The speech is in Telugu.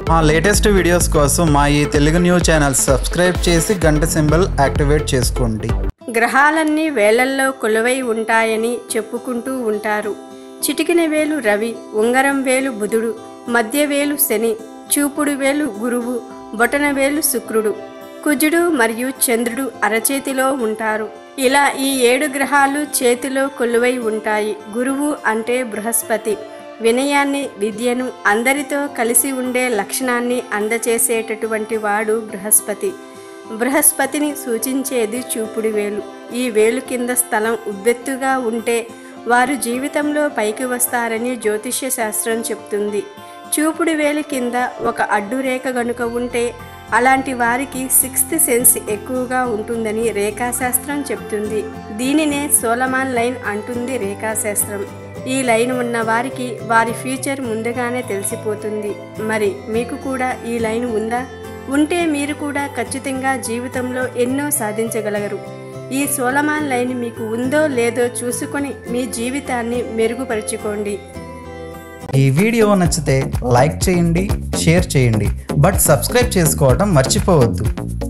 మా లేటెస్ట్ వీడియోస్ కోసం మా ఈ తెలుగు న్యూస్ ఛానల్ సబ్స్క్రైబ్ చేసి గంట సింబల్ యాక్టివేట్ చేసుకోండి గ్రహాలన్నీ వేళల్లో కొలువై ఉంటాయని చెప్పుకుంటూ ఉంటారు చిటికిన వేలు రవి ఉంగరం వేలు బుధుడు మధ్య వేలు శని చూపుడు వేలు గురువు బొటన వేలు శుక్రుడు కుజుడు మరియు చంద్రుడు అరచేతిలో ఉంటారు ఇలా ఈ ఏడు గ్రహాలు చేతిలో కొలువై ఉంటాయి గురువు అంటే బృహస్పతి వినయాన్ని విద్యను అందరితో కలిసి ఉండే లక్షణాన్ని అందచేసేటటువంటి వాడు బృహస్పతి బృహస్పతిని సూచించేది చూపుడు వేలు ఈ వేలు కింద స్థలం ఉబ్బెత్తుగా ఉంటే వారు జీవితంలో పైకి వస్తారని జ్యోతిష్య శాస్త్రం చెప్తుంది చూపుడు వేలు కింద ఒక అడ్డురేఖ గనుక ఉంటే అలాంటి వారికి సిక్స్త్ సెన్స్ ఎక్కువగా ఉంటుందని రేఖాశాస్త్రం చెప్తుంది దీనినే సోలమాన్ లైన్ అంటుంది రేఖాశాస్త్రం ఈ లైన్ ఉన్న వారికి వారి ఫ్యూచర్ ముందుగానే తెలిసిపోతుంది మరి మీకు కూడా ఈ లైన్ ఉందా ఉంటే మీరు కూడా ఖచ్చితంగా జీవితంలో ఎన్నో సాధించగలగరు ఈ సోలమాన్ లైన్ మీకు ఉందో లేదో చూసుకొని మీ జీవితాన్ని మెరుగుపరుచుకోండి ఈ వీడియో నచ్చితే లైక్ చేయండి షేర్ చేయండి బట్ సబ్స్క్రైబ్ చేసుకోవడం మర్చిపోవద్దు